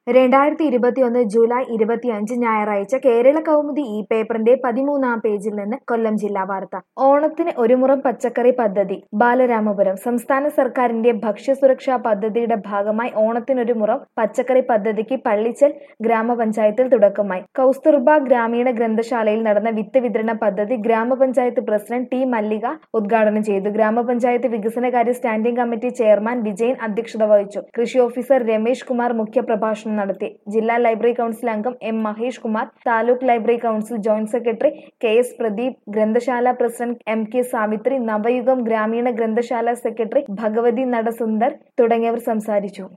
രണ്ടായിരത്തി ഇരുപത്തിയൊന്ന് ജൂലൈ ഇരുപത്തിയഞ്ച് ഞായറാഴ്ച കേരള കൗമുദി ഈ പേപ്പറിന്റെ പതിമൂന്നാം പേജിൽ നിന്ന് കൊല്ലം ജില്ലാ വാർത്ത ഓണത്തിന് ഒരു മുറം പച്ചക്കറി പദ്ധതി ബാലരാമപുരം സംസ്ഥാന സർക്കാരിന്റെ ഭക്ഷ്യസുരക്ഷാ പദ്ധതിയുടെ ഭാഗമായി ഓണത്തിനൊരു മുറം പച്ചക്കറി പദ്ധതിക്ക് പള്ളിച്ചൽ ഗ്രാമപഞ്ചായത്തിൽ തുടക്കമായി കൗസ്തുർബ ഗ്രാമീണ ഗ്രന്ഥശാലയിൽ നടന്ന വിത്ത് വിതരണ പദ്ധതി ഗ്രാമപഞ്ചായത്ത് പ്രസിഡന്റ് ടി മല്ലിക ഉദ്ഘാടനം ചെയ്തു ഗ്രാമപഞ്ചായത്ത് വികസനകാര്യ സ്റ്റാൻഡിംഗ് കമ്മിറ്റി ചെയർമാൻ വിജയൻ അധ്യക്ഷത വഹിച്ചു കൃഷി ഓഫീസർ രമേശ് കുമാർ മുഖ്യപ്രഭാഷണം നടത്തി ജില്ലാ ലൈബ്രറി കൗൺസിൽ അംഗം M Mahesh Kumar taluk library council joint secretary K S Pradeep ഗ്രന്ഥശാല president M K Savithri Navayugam ഗ്രാമീണ ഗ്രന്ഥശാല സെക്രട്ടറി ഭഗവതി നടസുന്ദർ തുടങ്ങിയവർ സംസാരിച്ചു